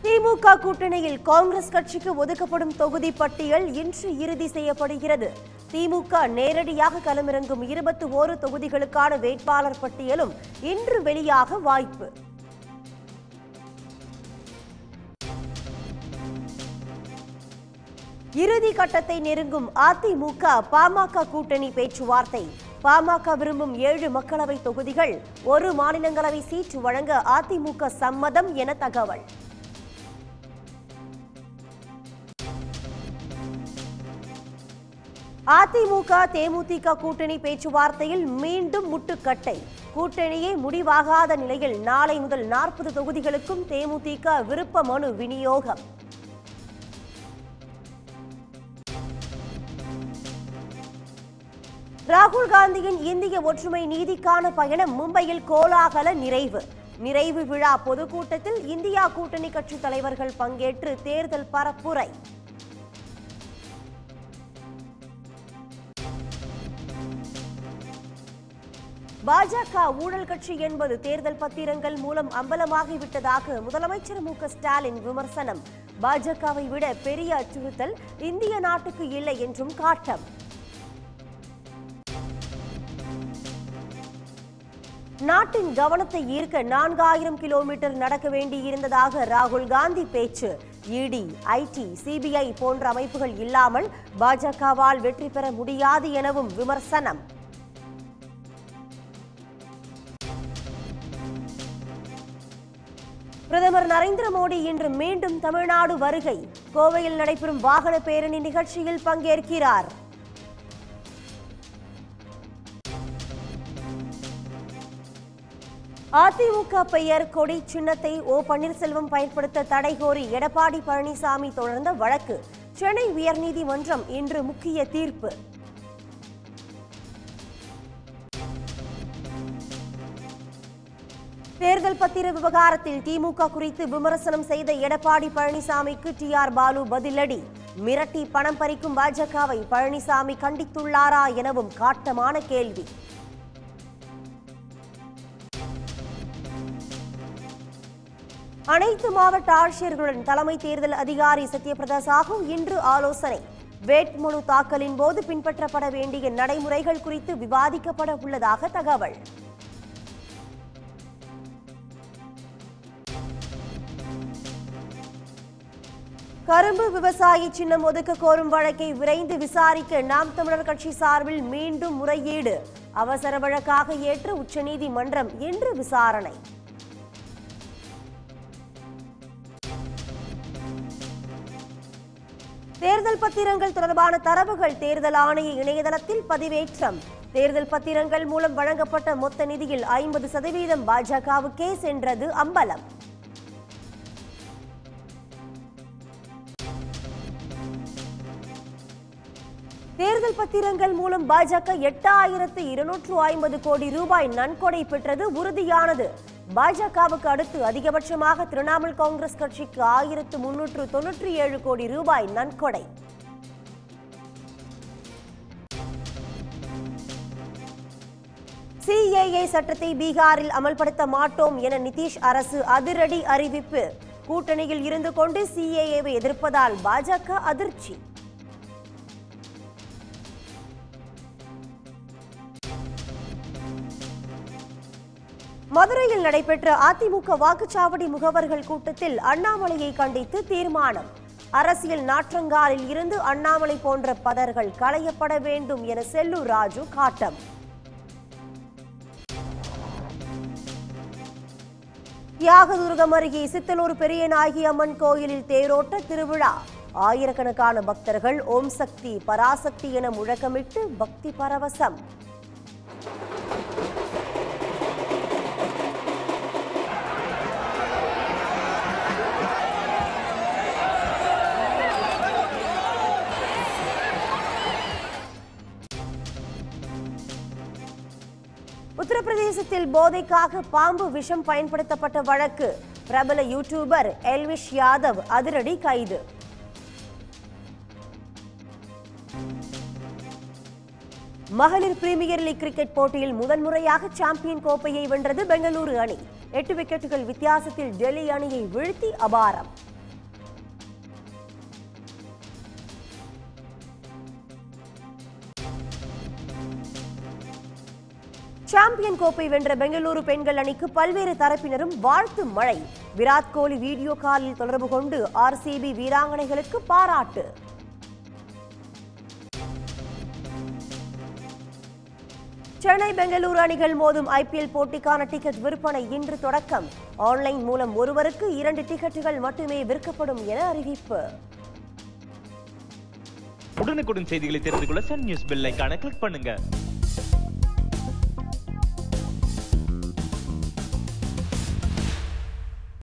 திமுக கூட்டணியில் காங்கிரஸ் கட்சிக்கு ஒதுக்கப்படும் தொகுதி பட்டியல் இன்று இறுதி செய்யப்படுகிறது திமுக நேரடியாக களமிறங்கும் இருபத்தி ஓரு தொகுதிகளுக்கான வேட்பாளர் பட்டியலும் இன்று வெளியாக வாய்ப்பு இறுதி கட்டத்தை நெருங்கும் அதிமுக பாமக கூட்டணி பேச்சுவார்த்தை பாமக விரும்பும் ஏழு மக்களவை தொகுதிகள் ஒரு மாநிலங்களவை சீட்டு வழங்க அதிமுக சம்மதம் என தகவல் அதிமுக தேமுதிக கூட்டணி பேச்சுவார்த்தையில் மீண்டும் முட்டுக்கட்டை கூட்டணியே முடிவாகாத நிலையில் நாளை முதல் நாற்பது தொகுதிகளுக்கும் தேமுதிக விருப்ப மனு விநியோகம் ராகுல் காந்தியின் இந்திய ஒற்றுமை நீதிக்கான பயணம் மும்பையில் கோலாகல நிறைவு நிறைவு விழா பொதுக்கூட்டத்தில் இந்தியா கூட்டணி கட்சி தலைவர்கள் பங்கேற்று தேர்தல் பரப்புரை பாஜக ஊழல் கட்சி என்பது தேர்தல் பத்திரங்கள் மூலம் அம்பலமாகிவிட்டதாக முதலமைச்சர் மு க ஸ்டாலின் விமர்சனம் பாஜகவை விட பெரிய அச்சுறுத்தல் இந்திய நாட்டுக்கு இல்லை என்றும் காட்டம் நாட்டின் கவனத்தை ஈர்க்க நான்காயிரம் கிலோமீட்டர் நடக்க வேண்டியிருந்ததாக ராகுல் காந்தி பேச்சு இடி ஐடி சிபிஐ போன்ற அமைப்புகள் இல்லாமல் பாஜகவால் வெற்றி பெற முடியாது எனவும் விமர்சனம் பிரதமர் நரேந்திர மோடி இன்று மீண்டும் தமிழ்நாடு வருகை கோவையில் நடைபெறும் வாகன பேரணி நிகழ்ச்சியில் பங்கேற்கிறார் அதிமுக பெயர் கொடி சின்னத்தை ஓ பன்னீர்செல்வம் பயன்படுத்த தடை கோரி எடப்பாடி பழனிசாமி தொடர்ந்த வழக்கு சென்னை உயர்நீதிமன்றம் இன்று முக்கிய தீர்ப்பு தேர்தல் பத்திர விவகாரத்தில் திமுக குறித்து விமர்சனம் செய்த எடப்பாடி பழனிசாமிக்கு டி ஆர் பாலு பதிலடி மிரட்டி பணம் பறிக்கும் பாஜகவை பழனிசாமி கண்டித்துள்ளாரா எனவும் காட்டமான கேள்வி அனைத்து மாவட்ட ஆட்சியர்களுடன் தலைமை தேர்தல் அதிகாரி சத்யபிரதா சாஹூ இன்று ஆலோசனை வேட்புமனு தாக்கலின் போது பின்பற்றப்பட வேண்டிய நடைமுறைகள் குறித்து விவாதிக்கப்பட உள்ளதாக தகவல் கரும்பு விவசாயி சின்னம் ஒதுக்க கோரும் வழக்கை விரைந்து விசாரிக்க நாம் தமிழர் கட்சி சார்பில் மீண்டும் முறையீடு அவசர வழக்காக ஏற்று உச்சநீதிமன்றம் இன்று விசாரணை தேர்தல் பத்திரங்கள் தொடர்பான தரவுகள் தேர்தல் ஆணைய இணையதளத்தில் பதிவேற்றம் தேர்தல் பத்திரங்கள் மூலம் வழங்கப்பட்ட மொத்த நிதியில் ஐம்பது சதவீதம் பாஜகவுக்கே சென்றது அம்பலம் தேர்தல் பத்திரங்கள் மூலம் பாஜக எட்டாயிரத்து இருநூற்று ஐம்பது கோடி ரூபாய் நன்கொடை பெற்றது உறுதியானது பாஜகவுக்கு அடுத்து அதிகபட்சமாக திரிணாமுல் காங்கிரஸ் கட்சிக்கு ஆயிரத்து முன்னூற்று தொன்னூற்றி ஏழு கோடி ரூபாய் நன்கொடை சிஏஏ சட்டத்தை பீகாரில் அமல்படுத்த மாட்டோம் என நிதிஷ் அரசு அதிரடி அறிவிப்பு கூட்டணியில் இருந்து கொண்டு சிஏஏவை எதிர்ப்பதால் பாஜக அதிர்ச்சி மதுரையில் நடைபெற்ற அதிமுக வாக்குச்சாவடி முகவர்கள் கூட்டத்தில் அண்ணாமலையை கண்டித்து தீர்மானம் அரசியல் நாற்றங்காலில் இருந்து அண்ணாமலை போன்ற பதர்கள் களையப்பட வேண்டும் என செல்லூர் ராஜு காட்டம் தியாகதுர்கம் அருகே சித்தலூர் பெரியநாயகி அம்மன் கோயிலில் தேரோட்ட திருவிழா ஆயிரக்கணக்கான பக்தர்கள் ஓம் சக்தி பராசக்தி என முழக்கமிட்டு பக்தி பரவசம் உத்தரப்பிரதேசத்தில் போதைக்காக பாம்பு விஷம் பயன்படுத்தப்பட்ட வழக்கு பிரபல யூடியூபர் எல்விஷ் யாதவ் அதிரடி கைது மகளிர் பிரீமியர் லீக் கிரிக்கெட் போட்டியில் முதன்முறையாக சாம்பியன் கோப்பையை வென்றது பெங்களூரு அணி எட்டு விக்கெட்டுகள் வித்தியாசத்தில் டெல்லி அணியை வீழ்த்தி அபாரம் சாம்பியன் கோப்பை வென்ற பெங்களூரு பெண்கள் அணிக்கு பல்வேறு தரப்பினரும் வாழ்த்து மழை விராட் கோலி வீடியோ காலில் தொடர்பு கொண்டு ஆர்சிபி வீராங்கனைகளுக்கு பாராட்டு சென்னை பெங்களூரு அணிகள் மோதும் ஐபிஎல் போட்டிக்கான டிக்கெட் விற்பனை இன்று தொடக்கம் ஆன்லைன் மூலம் ஒருவருக்கு இரண்டு டிக்கெட்டுகள் மட்டுமே விற்கப்படும் என அறிவிப்பு உடனுக்குடன் செய்திகளை தெரிந்து கொள்ள சன் நியூஸ் பெல் ஐகானை கிளிக் பண்ணுங்க